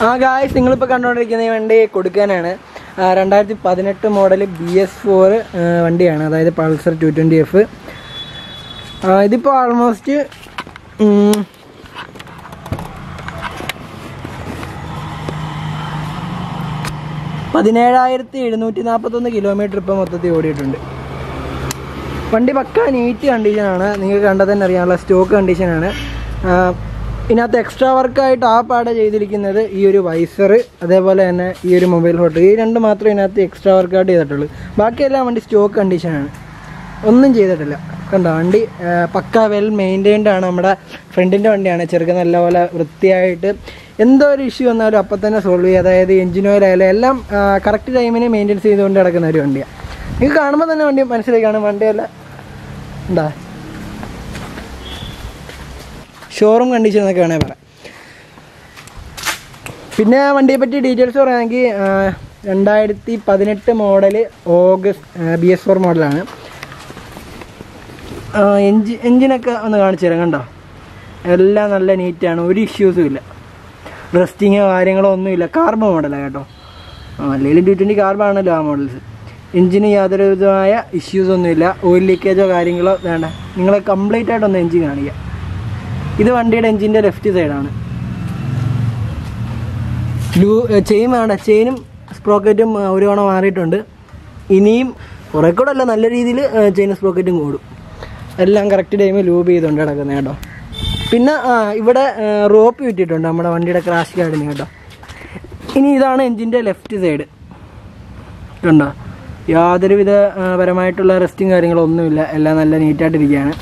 ആ ഗായ്സ് നിങ്ങളിപ്പോൾ കണ്ടുകൊണ്ടിരിക്കുന്ന ഈ വണ്ടി കൊടുക്കാനാണ് ആ, രണ്ടായിരത്തി പതിനെട്ട് മോഡൽ ബി എസ് ഫോർ വണ്ടിയാണ് അതായത് പൾസർ ടു ട്വൻറ്റി എഫ് ഇതിപ്പോൾ ആൾമോസ്റ്റ് പതിനേഴായിരത്തി എഴുന്നൂറ്റി നാൽപ്പത്തൊന്ന് കിലോമീറ്റർ ഇപ്പോൾ മൊത്തത്തിൽ ഓടിയിട്ടുണ്ട് വണ്ടി പക്ക നീറ്റ് കണ്ടീഷനാണ് നിങ്ങൾക്ക് കണ്ടാൽ തന്നെ അറിയാനുള്ള സ്റ്റോക്ക് കണ്ടീഷനാണ് ഇതിനകത്ത് എക്സ്ട്രാ വർക്കായിട്ട് ആ പാടെ ചെയ്തിരിക്കുന്നത് ഈ ഒരു വൈസർ അതേപോലെ തന്നെ ഈ ഒരു മൊബൈൽ ഫോട്ടോ ഈ രണ്ട് മാത്രമേ ഇതിനകത്ത് എക്സ്ട്രാ വർക്കായിട്ട് ചെയ്തിട്ടുള്ളൂ ബാക്കിയെല്ലാം വണ്ടി സ്റ്റോക്ക് കണ്ടീഷനാണ് ഒന്നും ചെയ്തിട്ടില്ല കണ്ടോ വണ്ടി ആ, പക്ക വെൽ മെയിൻറ്റൈൻഡ് ആണ് നമ്മുടെ ഫ്രണ്ടിൻ്റെ വണ്ടിയാണ് ചെറുക്കൻ നല്ലപോലെ വൃത്തിയായിട്ട് എന്തോ ഒരു ഇഷ്യൂ വന്നാലും അപ്പം തന്നെ സോൾവ് ചെയ്യുക അതായത് എഞ്ചിൻ ഓയിൽ ആയാലും എല്ലാം കറക്റ്റ് ടൈമിന് മെയിൻറ്റെയിൻസ് ചെയ്തുകൊണ്ട് കിടക്കുന്ന ഒരു വണ്ടിയാണ് നിങ്ങൾക്ക് കാണുമ്പോൾ തന്നെ വണ്ടി മനസ്സിലാക്കാണ് വണ്ടിയെല്ലാം എന്താ ഷോറൂം കണ്ടീഷൻ എന്നൊക്കെ വേണേൽ പറയാം പിന്നെ വണ്ടിയെ പറ്റി ഡീറ്റെയിൽസ് പറയുകയാണെങ്കിൽ രണ്ടായിരത്തി പതിനെട്ട് model August B S four മോഡലാണ് എഞ്ചി എഞ്ചിനൊക്കെ ഒന്ന് കാണിച്ചു തരാം കണ്ടോ എല്ലാം നല്ല നീറ്റാണ് ഒരു ഇഷ്യൂസും ഇല്ല റെസ്റ്റിങ്ങോ കാര്യങ്ങളോ ഒന്നുമില്ല കാർബൺ മോഡലാണ് കേട്ടോ അല്ലെങ്കിൽ ടു ട്വൻറ്റി കാർബൺ ആണല്ലോ ആ മോഡൽസ് എഞ്ചിന് യാതൊരു വിധമായ ഇഷ്യൂസ് ഒന്നുമില്ല ഓയിൽ ലീക്കേജോ കാര്യങ്ങളോ വേണ്ട നിങ്ങൾ കംപ്ലീറ്റ് ആയിട്ടൊന്ന് എഞ്ചിൻ കാണിക്കുക ഇത് വണ്ടിയുടെ എഞ്ചിൻ്റെ ലെഫ്റ്റ് സൈഡാണ് ലൂ ചെയിൻ വേണ്ട ചെയിനും സ്പ്രോക്കറ്റും ഒരു തവണ മാറിയിട്ടുണ്ട് ഇനിയും കുറെ കൂടെ അല്ല നല്ല രീതിയിൽ ചെയിൻ സ്പ്രോക്കറ്റും കൂടും എല്ലാം കറക്റ്റ് ടൈമിൽ ലൂബ് ചെയ്തുകൊണ്ട് കിടക്കുന്നത് കേട്ടോ പിന്നെ ആ, ഇവിടെ റോപ്പ് വിട്ടിട്ടുണ്ട് നമ്മുടെ വണ്ടിയുടെ ക്രാഷ് ഗാർഡിന് കേട്ടോ ഇനി ഇതാണ് എഞ്ചിൻ്റെ ലെഫ്റ്റ് സൈഡ് കണ്ടോ യാതൊരുവിധ ആ, പരമായിട്ടുള്ള റെസ്റ്റും കാര്യങ്ങളോ ഒന്നുമില്ല എല്ലാം നല്ല നീറ്റായിട്ടിരിക്കുകയാണ്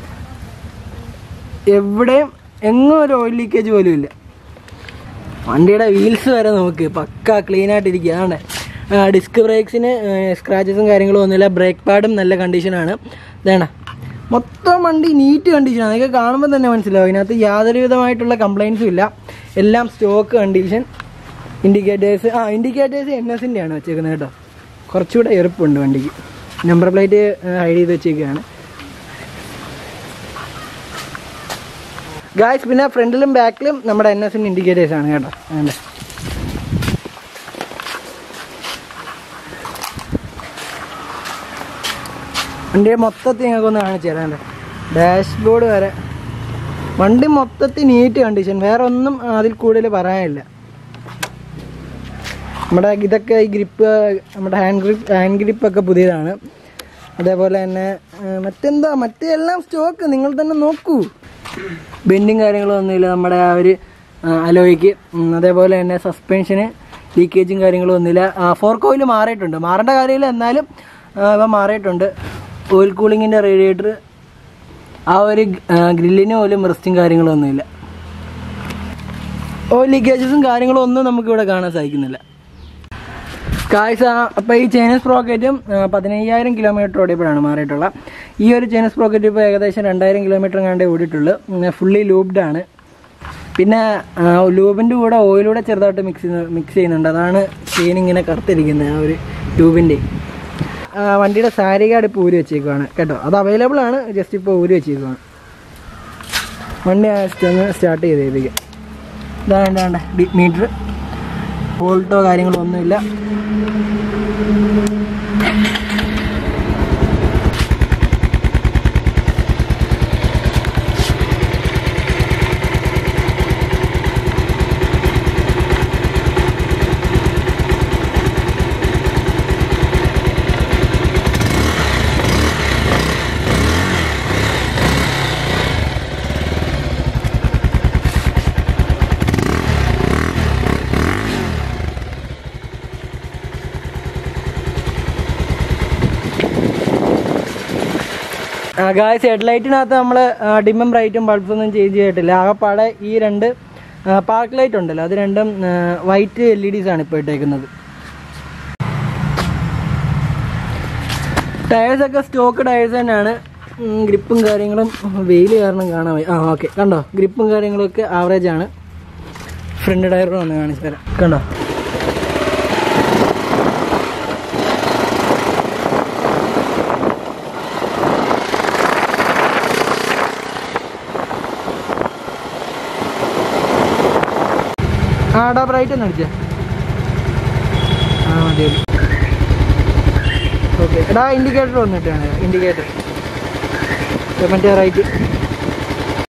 എവിടെയും എങ്ങും ഒരു ഓയിൽ ലീക്കേജ് പോലും ഇല്ല വണ്ടിയുടെ വീൽസ് വരെ നോക്ക് പക്ക ക്ലീൻ ആയിട്ടിരിക്കുക അതാണ് ഡിസ്ക് ബ്രേക്സിന് സ്ക്രാച്ചസും കാര്യങ്ങളും ഒന്നുമില്ല ബ്രേക്ക് പാഡും നല്ല കണ്ടീഷനാണ് ഇതാണ് മൊത്തം വണ്ടി നീറ്റ് കണ്ടീഷനാണ് അതൊക്കെ കാണുമ്പോൾ തന്നെ മനസ്സിലാവും ഇതിനകത്ത് യാതൊരു വിധമായിട്ടുള്ള കംപ്ലൈൻസും ഇല്ല എല്ലാം സ്റ്റോക്ക് കണ്ടീഷൻ ഇൻഡിക്കേറ്റേഴ്സ് ആ ഇൻഡിക്കേറ്റേഴ്സ് എൻ എസിൻ്റെ ആണ് വെച്ചേക്കുന്നത് കേട്ടോ കുറച്ചുകൂടെ എറുപ്പുണ്ട് വണ്ടിക്ക് നമ്പർ പ്ലേറ്റ് ഹൈഡ് ചെയ്ത് വെച്ചേക്കുകയാണ് ഗായ്സ് പിന്നെ ഫ്രണ്ടിലും ബാക്കിലും നമ്മുടെ എൻ എസിൻ്റെ ഇൻഡിക്കേറ്റേഴ്സ് ആണ് കേട്ടോ വേണ്ട വണ്ടിയെ മൊത്തത്തിൽ ഞങ്ങൾക്ക് ഒന്ന് കാണിച്ചു തരാം ഡാഷ്ബോർഡ് വരെ വണ്ടി മൊത്തത്തിൽ നീറ്റ് കണ്ടീഷൻ വേറെ ഒന്നും അതിൽ കൂടുതൽ പറയാനില്ല നമ്മുടെ ഇതൊക്കെ ഈ ഗ്രിപ്പ് നമ്മുടെ ഹാൻഡ് ഗ്രിപ്പ് ഹാൻഡ് ഗ്രിപ്പൊക്കെ പുതിയതാണ് അതേപോലെ തന്നെ ആ, മറ്റെന്താ മറ്റേ എല്ലാം സ്റ്റോക്ക് നിങ്ങൾ തന്നെ നോക്കൂ ബെൻഡും കാര്യങ്ങളും ഒന്നുമില്ല നമ്മുടെ ആ ഒരു ആ, അലോയ്ക്ക് ഉം, അതേപോലെ തന്നെ സസ്പെൻഷന് ലീക്കേജും കാര്യങ്ങളും ഒന്നുമില്ല ഫോർക്ക് ഓയിൽ മാറിയിട്ടുണ്ട് മാറേണ്ട കാര്യമില്ല എന്നാലും ആ, ഇവ മാറിയിട്ടുണ്ട് ഓയിൽ കൂളിങ്ങിൻ്റെ റേഡിയേറ്റർ ആ ഒരു ഗ്രില്ലിന് പോലും റെസ്റ്റും കാര്യങ്ങളും ഒന്നുമില്ല ഓയിൽ ലീക്കേജസും കാര്യങ്ങളും ഒന്നും നമുക്കിവിടെ കാണാൻ സാധിക്കുന്നില്ല കാഴ്ച അപ്പോൾ ഈ ചൈനീസ് പ്രോക്കറ്റും പതിനയ്യായിരം കിലോമീറ്റർ ഓടിയപ്പോഴാണ് മാറിയിട്ടുള്ള ഈ ഒരു ചൈനീസ് പ്രോക്കറ്റ് ഇപ്പോൾ ഏകദേശം രണ്ടായിരം കിലോമീറ്റർ കണ്ടേ ഓടിയിട്ടുള്ളൂ ഫുള്ളി ലൂബ്ഡ് ആണ് പിന്നെ ലൂബിൻ്റെ കൂടെ ഓയിലൂടെ ചെറുതായിട്ട് മിക്സ് മിക്സ് ചെയ്യുന്നുണ്ട് അതാണ് ചെയിൻ ഇങ്ങനെ കറുത്തിരിക്കുന്നത് ആ ഒരു ട്യൂബിൻ്റെ വണ്ടിയുടെ സാരി കാർഡ് ഇപ്പോൾ ഊരി വെച്ചേക്കുവാണ് കേട്ടോ അത് അവൈലബിൾ ആണ് ജസ്റ്റ് ഇപ്പോൾ ഊരി വെച്ചേക്കുവാണ് വണ്ടി ജസ്റ്റ് ഒന്ന് സ്റ്റാർട്ട് ചെയ്തേപ്പിക്കാം ഇതാണ് വേണ്ട മീറ്റർ വോൾട്ടോ കാര്യങ്ങളോ ഒന്നുമില്ല ഗായ്സ് ഹെഡ്ലൈറ്റിനകത്ത് നമ്മൾ ഡിമ്മും ബ്രൈറ്റും ബൾബ്സ് ഒന്നും ചേഞ്ച് ചെയ്തിട്ടില്ല ആകെപ്പാടെ ഈ രണ്ട് പാർക്ക് ലൈറ്റ് ഉണ്ടല്ലോ അത് രണ്ടും വൈറ്റ് എൽ ഇ ഡീസ് ആണ് ഇപ്പോൾ ഇട്ടേക്കുന്നത് ടയേഴ്സ് ഒക്കെ സ്റ്റോക്ക് ടയേഴ്സ് തന്നെയാണ് ഗ്രിപ്പും കാര്യങ്ങളും വെയിൽ കാരണം കാണാൻ വയ്യ. ആ ഓക്കെ കണ്ടോ ഗ്രിപ്പും കാര്യങ്ങളൊക്കെ ആവറേജ് ആണ് ഫ്രണ്ട് ടയർ ഒന്ന് കാണിച്ചു തരാം കണ്ടോ ആ എടാ ബ്രൈറ്റ് ഒന്ന് അടിച്ചേ ആ മതി ഓക്കെ എടാ ഇൻഡിക്കേറ്റർ വന്നിട്ടാണ് ഇൻഡിക്കേറ്റർ മറ്റേ റൈറ്റ്